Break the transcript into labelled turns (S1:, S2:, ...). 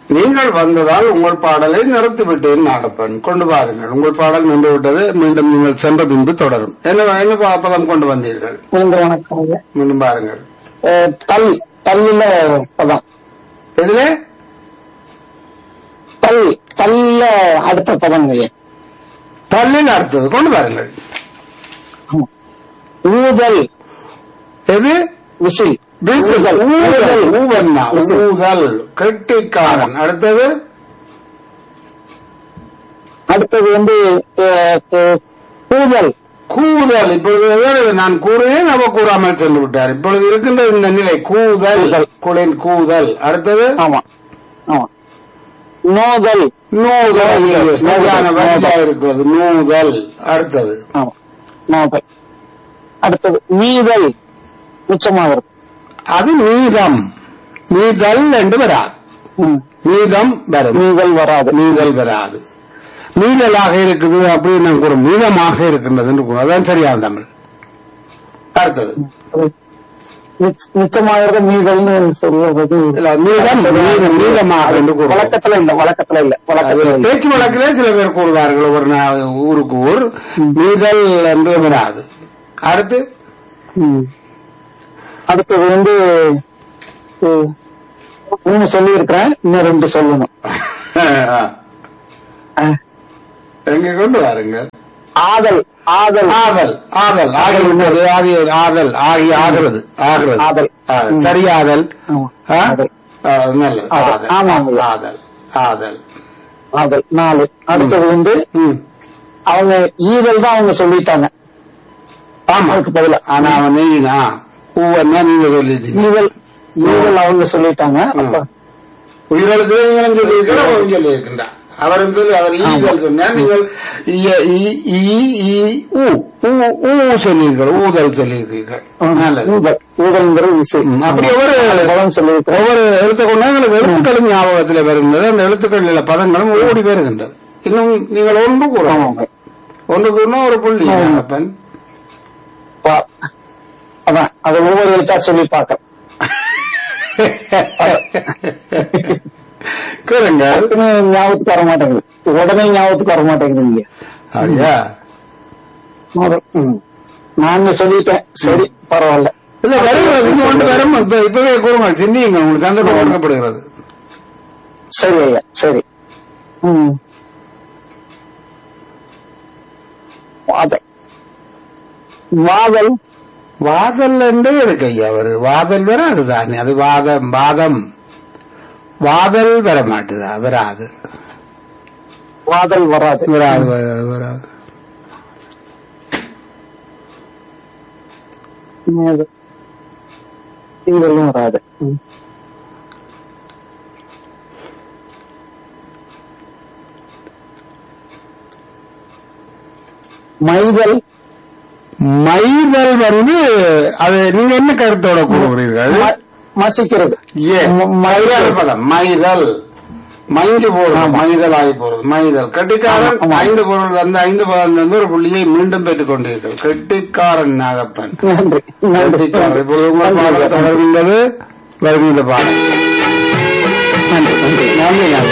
S1: நீங்கள் வந்ததால் உங்கள் பாடலை நிறுத்திவிட்டேன் நாகப்பன் கொண்டு பாருங்கள் உங்கள் பாடல் நின்று விட்டது மீண்டும் நீங்கள் சென்ற பின்பு தொடரும் என்ன என்ன பா- பதம் கொண்டு வந்தீர்கள்
S2: மீண்டும் வணக்கம் ஐயா
S1: மீண்டும் பாருங்கள்
S2: அஹ், தல் தல்லுல பதம்
S1: எதுல
S2: தல் தல்ல அடுத்த பதம் ஐயா
S1: தள்ளில் அடுத்தது கொண்டு பாருங்கள்
S2: ஊதல்
S1: எது
S2: விசில்
S1: வீசுதல் ஊதல் ஊவன்னா
S2: விசில்.
S1: ஊதல் கெட்டிக்காரன் அடுத்தது
S2: அடுத்தது வந்து அஹ், அஹ், கூதல்
S1: கூதல் இப்பொழுது வேறு நான் கூறினேன் அவ கூறாமல் சென்று விட்டார் இப்பொழுது இருக்கின்ற இந்த நிலை கூதல் குளின் கூதல் அடுத்தது
S2: ஆமா ஆமா நோதல்
S1: நூதல்
S2: நூதல்.
S1: சரியான
S2: நூதல்.
S1: வரிசா இருக்கிறது நூதல் அடுத்தது
S2: ஆமா நோதல் அடுத்தது மீதல் மிச்சமாகிறது
S1: அது மீதம் மீதல் என்று வராது
S2: ம்.
S1: மீதம் வரும்
S2: மீதல் வராது
S1: மீதல் வராது மீதலாக இருக்குது அப்படின்னு நான் கூறும் மீதமாக இருக்கின்றது என்று கூறும் அதான் சரியான தமிழ் அடுத்தது
S2: மிச்ச- மிச்சமாகிறது மீதல்னு சொல்றது
S1: இல்ல, மீதம் மீதம் மீதமாக என்று கூறுவோம்
S2: வழக்கத்துல இல்ல வழக்கத்துல இல்ல
S1: அது
S2: வழக்கத்துல இல்ல
S1: பேச்சு வழக்கிலே சில பேர் கூறுவார்கள் ஒரு நா- ஊருக்கு ஊர் மீதல் என்று வராது அடுத்து
S2: ம். அடுத்தது வந்து அஹ், மூணு சொல்லி இருக்கிறேன் இன்னும் ரெண்டு சொல்லணும் அஹ்,
S1: எங்க கொண்டு வாருங்க
S2: ஆதல் ஆதல்
S1: ஆதல் ஆதல் ஆகி உள்ளது ஆகி ஆதல் ஆகி ஆகிறது ஆகிறது
S2: ஆதல்.
S1: ஆ, சரியாதல்
S2: ஆமா.
S1: ஆ?
S2: ஆதல்.
S1: ஆ, நல்லது
S2: ஆதல்.
S1: ஆதல்
S2: ஆமாம்.
S1: ஆதல் ஆதல்
S2: ஆதல் நாலு அடுத்தது வந்து
S1: ம்.
S2: அவங்க ஈதல் தான் அவங்க சொல்லிட்டாங்க
S1: ஆமா
S2: அதுக்கு பதிலா
S1: ஆனா அவன் நீனா பூவன்னா நீங்க சொல்லிட்டீங்க
S2: ஈதல் ஈதல் அவங்க சொல்லிட்டாங்க அப்ப
S1: உயிரெழுத்துல நீங்களும் சொல்லியிருக்கிற அவன் சொல்லியிருக்கின்றான் அவரும் சொல்லி அவர் ஈதல் சொன்னார் நீங்கள் இ- இ- இ- இ- ஊ ஊ- ஊ சொல்லியிருக்கள் ஊதல் சொல்லியிருக்கீர்கள் நல்லது
S2: ஊதல் ஊதல்ங்கிறது விஷயம்
S1: ம், அப்படி ஒவ்வொரு
S2: பதம் சொல்லியிருக்கிறேன்
S1: ஒவ்வொரு எழுத்தை கொண்டு எங்களுக்கு எழுத்துக்களும் ஞாபகத்தில் வருகின்றது அந்த எழுத்துக்களில் உள்ள பதங்களும் ஓடி வருகின்றது இன்னும் நீங்கள் ஒன்று கூறணும்
S2: ஆமாங்க.
S1: ஒன்று கூறினா ஒரு புள்ளி
S2: ஆமா.
S1: அப்பன்
S2: பா- அதான் அதை ஒவ்வொரு எழுத்தா சொல்லி பார்க்க
S1: கேளுங்க
S2: டக்குன்னு ஞாபகத்துக்கு வர மாட்டேங்குது உடனே ஞாபகத்துக்கு வர மாட்டேங்குதுங்க
S1: அப்படியா
S2: முதல், ம். நான் சொல்லிட்டேன் சரி பரவாயில்ல
S1: இல்ல வருகிறது இது ஒன்று வரும் இப்ப இப்பவே கூறுங்க சிந்தியுங்க உங்களுக்கு சந்தர்ப்பம் வழங்கப்படுகிறது
S2: சரி ஐயா சரி ம். வாதல் வாதல்
S1: வாதல் என்று இருக்கு ஐயா அவர் வாதல் வராது தானே அது வாதம் வாதம் வாதல் வர மாட்டுதா வராது
S2: வாதல் வராது
S1: வராது வ- வராது
S2: இது. இதெல்லாம் வராது ம். மைதல்
S1: மைதல் வந்து அது நீங்க என்ன கருத்தோட கூறுகிறீர்கள்
S2: ம- மசிக்கிறது
S1: ஏ
S2: ம-
S1: மைதல் பதம் மைதல் மைந்து போறது மைதல் ஆகி போறது மைதல் கெட்டிக்காரன்
S2: ஆமா, ஆமா.
S1: ஐந்து பொருள் வந்து ஐந்து பதம் வந்து ஒரு புள்ளியை மீண்டும் பெற்றுக் கொண்டீர்கள் கெட்டிக்காரன் நாகப்பன்
S2: நன்றி நன்றி
S1: கெட்டிக்காரன் இப்பொழுது உங்கள் பாடல் தொடர்கின்றது வருகின்ற பாடல்
S2: நன்றி நன்றி
S1: நன்றி நன்றி